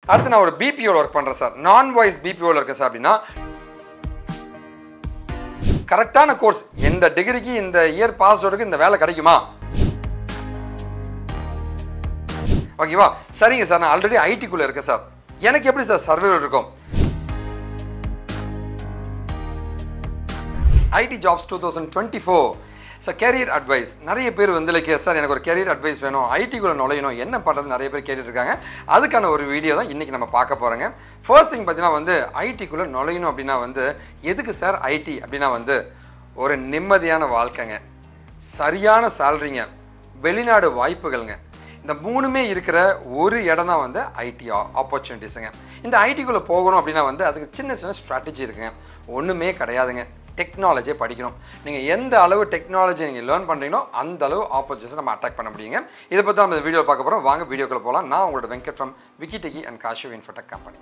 அடுத்து நான் ஒரு பிபிஓவில் ஒர்க் பண்ணுறேன் சார் நான் வாய்ஸ் பிபிஓவில் இருக்கேன் சார் அப்படின்னா கரெக்டான கோர்ஸ் எந்த டிகிரிக்கு இந்த இயர் பாஸ் அவுட்டுக்கு இந்த வேலை கிடைக்குமா ஓகேவா சரிங்க சார் நான் ஆல்ரெடி ஐடிக்குள்ளே இருக்கேன் சார் எனக்கு எப்படி சார் சர்வைவல் இருக்கும் IT jobs two thousand twenty four sir career advice நிறைய பேர் வந்து லைக் சார் எனக்கு ஒரு கேரியர் அட்வைஸ் வேணும் ஐடிக்குள்ளே நுழையணும் என்ன பண்ணுறது நிறைய பேர் கேட்டுட்டு இருக்காங்க அதுக்கான ஒரு வீடியோ தான் இன்றைக்கி நம்ம பார்க்க போகிறோங்க ஃபர்ஸ்ட் திங் பார்த்தீங்கன்னா வந்து ஐடிக்குள்ளே நுழையணும் அப்படின்னா வந்து எதுக்கு சார் ஐடி அப்படின்னா வந்து ஒரு நிம்மதியான வாழ்க்கைங்க சரியான சேலரிங்க வெளிநாடு வாய்ப்புகள்ங்க இந்த மூணுமே இருக்கிற ஒரு இடம் தான் வந்து ஐடி ஆப்பர்ச்சுனிட்டிஸுங்க இந்த ஐடிக்குள்ளே போகணும் அப்படின்னா வந்து அதுக்கு சின்ன சின்ன ஸ்ட்ராட்டஜி இருக்குங்க ஒன்றுமே கிடையாதுங்க டெக்னாலஜியை படிக்கணும் நீங்கள் எந்த அளவு டெக்னாலஜி நீங்கள் லேர்ன் பண்ணுறீங்களோ அந்த அளவு ஆப்பர்ச்சுனிட்டிஸ் நம்ம அட்டாக் பண்ண முடியுங்க இதை பற்றி நம்ம வீடியோ பார்க்க போகிறோம் வாங்க வீடியோக்குள்ள போகலாம் நான் உங்களோட வெங்கட் ஃப்ரம் விக்கிடெக்கி அண்ட் காஷிவ் இன்ஃபோடெக் கம்பெனிங்க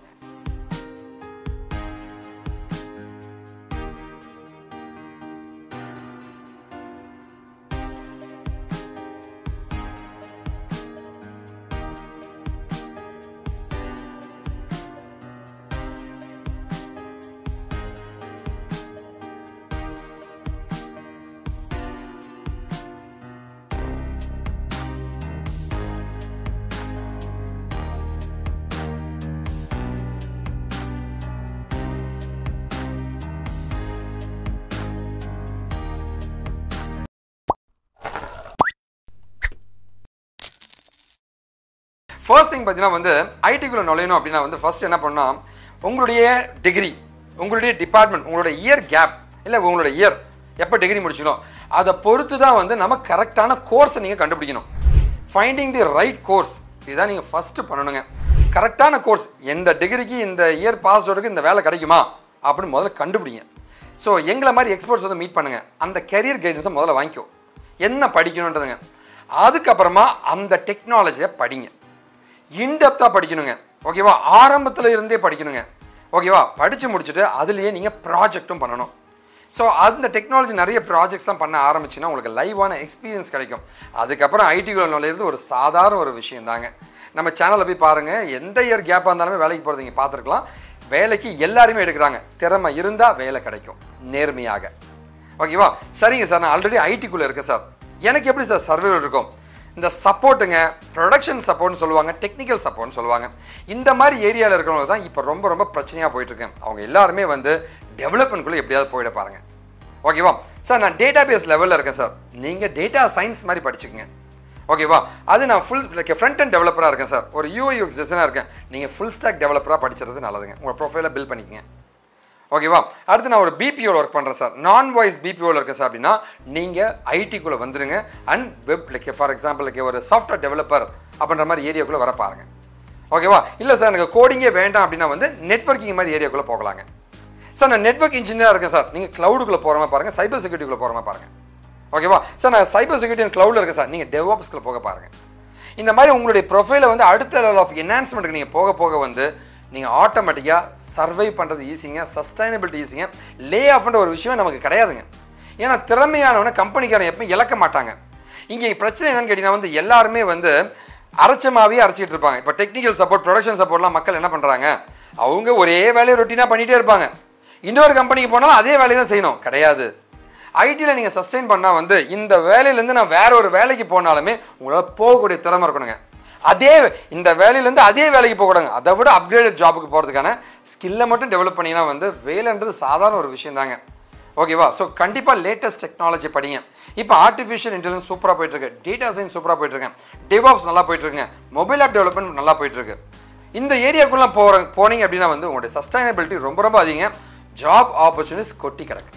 ஃபர்ஸ்ட் திங் பார்த்தீங்கன்னா வந்து ஐடிக்குள்ளே நுழையணும் அப்படின்னா வந்து ஃபர்ஸ்ட் என்ன பண்ணால் உங்களுடைய டிகிரி உங்களுடைய டிபார்ட்மெண்ட் உங்களுடைய இயர் கேப் இல்லை உங்களுடைய இயர் எப்போ டிகிரி முடிச்சிங்களோ அதை பொறுத்து தான் வந்து நம்ம கரெக்டான கோர்ஸை நீங்கள் கண்டுபிடிக்கணும் ஃபைண்டிங் தி ரைட் கோர்ஸ் இதுதான் நீங்கள் ஃபஸ்ட்டு பண்ணணுங்க கரெக்டான கோர்ஸ் எந்த டிகிரிக்கு இந்த இயர் பாஸ் அவுட்டுக்கு இந்த வேலை கிடைக்குமா அப்படின்னு முதல்ல கண்டுபிடிங்க ஸோ எங்களை மாதிரி எக்ஸ்பர்ட்ஸ் வந்து மீட் பண்ணுங்கள் அந்த கெரியர் கைடன்ஸை முதல்ல வாங்கிக்கோ என்ன படிக்கணுன்றதுங்க அதுக்கப்புறமா அந்த டெக்னாலஜியை படிங்க இன்டெப்த்தாக படிக்கணுங்க ஓகேவா ஆரம்பத்தில் இருந்தே படிக்கணுங்க ஓகேவா படித்து முடிச்சுட்டு அதுலேயே நீங்கள் ப்ராஜெக்ட்டும் பண்ணணும் ஸோ அந்த டெக்னாலஜி நிறைய ப்ராஜெக்ட்ஸ்லாம் பண்ண ஆரம்பிச்சுன்னா உங்களுக்கு லைவான எக்ஸ்பீரியன்ஸ் கிடைக்கும் அதுக்கப்புறம் ஐடிக்குள்ள நுழையிறது ஒரு சாதாரண ஒரு விஷயம் தாங்க நம்ம சேனலில் போய் பாருங்கள் எந்த இயர் கேப்பாக இருந்தாலுமே வேலைக்கு போகிறது நீங்கள் பார்த்துருக்கலாம் வேலைக்கு எல்லாருமே எடுக்கிறாங்க திறமை இருந்தால் வேலை கிடைக்கும் நேர்மையாக ஓகேவா சரிங்க சார் நான் ஆல்ரெடி ஐடிக்குள்ளே இருக்கேன் சார் எனக்கு எப்படி சார் சர்வைவல் இருக்கும் இந்த சப்போர்ட்டுங்க ப்ரொடக்ஷன் சப்போர்ட்னு சொல்லுவாங்க டெக்னிக்கல் சப்போர்ட்னு சொல்லுவாங்க இந்த மாதிரி ஏரியாவில் இருக்கிறவங்க தான் இப்போ ரொம்ப ரொம்ப பிரச்சனையாக போயிட்டுருக்கேன் அவங்க எல்லாருமே வந்து டெவலப்மெண்ட்குள்ளே எப்படியாவது போயிட பாருங்க ஓகேவா சார் நான் டேட்டா பேஸ் லெவலில் இருக்கேன் சார் நீங்கள் டேட்டா சயின்ஸ் மாதிரி படிச்சுக்கங்க ஓகேவா அது நான் ஃபுல் லைக் ஃப்ரண்ட் அண்ட் டெவலப்பராக இருக்கேன் சார் ஒரு யூஐ யூஎக்ஸ் டிசைனாக இருக்கேன் நீங்கள் ஃபுல் ஸ்டாக் டெவலப்பராக படிச்சிருது நல்லதுங்க உங்கள் ப்ரொஃபைலை பில்ட் பண்ணிக்கங்க ஓகேவா அடுத்து நான் ஒரு பிபிஓவில் ஒர்க் பண்ணுறேன் சார் நான் வாய்ஸ் பிபிஓவில் இருக்கேன் சார் அப்படின்னா நீங்கள் ஐடிக்குள்ளே வந்துடுங்க and web like for example like ஒரு சாஃப்ட்வேர் டெவலப்பர் அப்படின்ற மாதிரி ஏரியாக்குள்ளே வர பாருங்க ஓகேவா இல்லை சார் எனக்கு கோடிங்கே வேண்டாம் அப்படின்னா வந்து நெட்ஒர்க்கிங் மாதிரி ஏரியாக்குள்ளே போகலாங்க சார் நான் நெட்ஒர்க் இன்ஜினியராக இருக்கேன் சார் நீங்கள் க்ளவுடுக்குள்ளே போகிற மாதிரி பாருங்கள் சைபர் செக்யூரிட்டிக்குள்ளே போகிற மாதிரி பாருங்கள் ஓகேவா சார் நான் சைபர் செக்யூரிட்டி அண்ட் க்ளவுடில் இருக்கேன் சார் நீங்கள் டெவாப்ஸ்க்குள்ள போக பாருங்கள் இந்த மாதிரி உங்களுடைய ப்ரொஃபைலை வந்து அடுத்த லெவல் ஆஃப் என்ஹான்ஸ்மெண்ட்டுக்கு நீங்கள் போக போக வந்து நீங்கள் ஆட்டோமேட்டிக்காக சர்வை பண்ணுறது ஈஸிங்க சஸ்டைனபிலிட்டி ஈஸிங்க லே ஆஃப்ன்ற ஒரு விஷயமே நமக்கு கிடையாதுங்க ஏன்னா திறமையானவனை கம்பெனிக்காரன் எப்பவும் இழக்க மாட்டாங்க இங்கே பிரச்சனை என்னன்னு கேட்டிங்கன்னா வந்து எல்லாருமே வந்து அரைச்சமாவே அரைச்சிட்டு இருப்பாங்க இப்போ டெக்னிக்கல் சப்போர்ட் ப்ரொடக்ஷன் சப்போர்ட்லாம் மக்கள் என்ன பண்ணுறாங்க அவங்க ஒரே வேலையை ரொட்டீனாக பண்ணிகிட்டே இருப்பாங்க இன்னொரு கம்பெனிக்கு போனாலும் அதே வேலையை தான் செய்யணும் கிடையாது ஐடியில் நீங்கள் சஸ்டெயின் பண்ணால் வந்து இந்த வேலையிலேருந்து நான் வேற ஒரு வேலைக்கு போனாலுமே உங்களால் போகக்கூடிய திறமை இருக்கணுங்க அதே இந்த வேலையிலேருந்து அதே வேலைக்கு போகக்கூடாங்க அதை விட அப்கிரேடட் ஜாபுக்கு போகிறதுக்கான ஸ்கில்லை மட்டும் டெவலப் பண்ணிங்கன்னா வந்து வேலைன்றது சாதாரண ஒரு விஷயம் தாங்க ஓகேவா ஸோ கண்டிப்பாக லேட்டஸ்ட் டெக்னாலஜி படிங்க இப்போ ஆர்டிஃபிஷியல் இன்டெலிஜென்ஸ் சூப்பராக போயிட்டுருக்கு டேட்டா சயின்ஸ் சூப்பராக போயிட்டுருக்கேன் டெவாப்ஸ் நல்லா போயிட்டுருக்குங்க மொபைல் ஆப் டெவலப்மெண்ட் நல்லா போயிட்டுருக்கு இந்த ஏரியாக்குள்ளே போகிற போனீங்க அப்படின்னா வந்து உங்களுடைய சஸ்டைனபிலிட்டி ரொம்ப ரொம்ப அதிகங்க ஜாப் ஆப்பர்ச்சுனிட்டிஸ் கொட்டி கிடக்கு